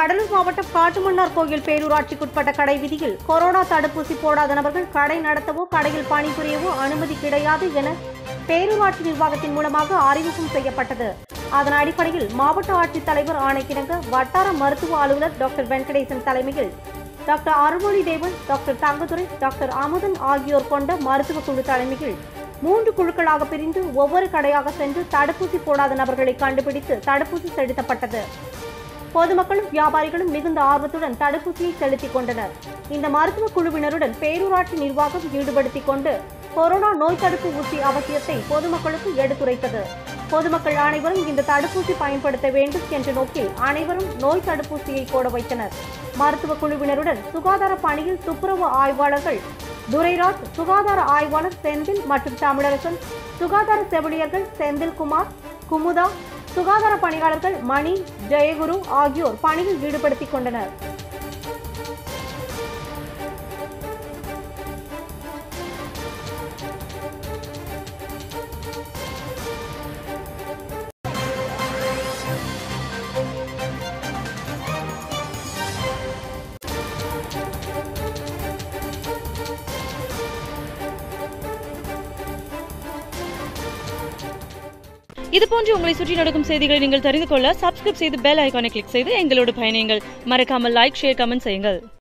கடலூர் மாவட்டம் காட்டுமன்னார் கோயில் பேரூராட்சிக்குட்பட்ட கடை விதியில் கொரோனா தடுப்பூசி போடாத நபர்கள் கடை நடத்தவோ கடையில் பணிபுரியவோ அனுமதி கிடையாது என பேரூராட்சி நிர்வாகத்தின் மூலமாக அறிவிப்பும் செய்யப்பட்டது அதன் அடிப்படையில் மாவட்ட ஆட்சித்தலைவர் ஆணைக்கிணங்க வட்டார மருத்துவ அலுவலர் டாக்டர் வெங்கடேசன் தலைமையில் டாக்டர் அருள்மொழி தேவன் டாக்டர் தங்கதுரை டாக்டர் அமுதன் ஆகியோர் கொண்ட மருத்துவ குழு தலைமையில் மூன்று குழுக்களாக பிரிந்து ஒவ்வொரு கடையாக சென்று தடுப்பூசி போடாத நபர்களை கண்டுபிடித்து தடுப்பூசி செலுத்தப்பட்டது பொதுமக்களும் வியாபாரிகளும் மிகுந்த ஆர்வத்துடன் தடுப்பூசியை செலுத்திக் கொண்டனர் இந்த மருத்துவ குழுவினருடன் பேரூராட்சி நிர்வாகம் ஈடுபடுத்திக் கொண்டு கொரோனா நோய் தடுப்பு ஊசி அவசியத்தை பொதுமக்களுக்கு எடுத்துரைத்தது பொதுமக்கள் அனைவரும் இந்த தடுப்பூசி பயன்படுத்த வேண்டும் என்ற நோக்கில் அனைவரும் நோய் தடுப்பூசியை போட வைத்தனர் மருத்துவ குழுவினருடன் சுகாதார பணியில் துப்புரவு ஆய்வாளர்கள் துரைராஜ் சுகாதார ஆய்வாளர் செந்தில் மற்றும் தமிழரசன் சுகாதார செவிலியர்கள் செந்தில்குமார் குமுதா சுகாதார பணியாளர்கள் மணி ஜெயகுரு ஆகியோர் பணியில் ஈடுபடுத்திக் கொண்டனர் இது போன்று உங்களை சுற்றி நடக்கும் செய்திகளை நீங்கள் தெரிந்து கொள்ள சப்ஸ்கிரைப் செய்து பெல் ஐகானை கிளிக் செய்து எங்களோடு பயணியுங்கள் மறக்காமல் லைக் ஷேர் கமெண்ட் செய்யுங்கள்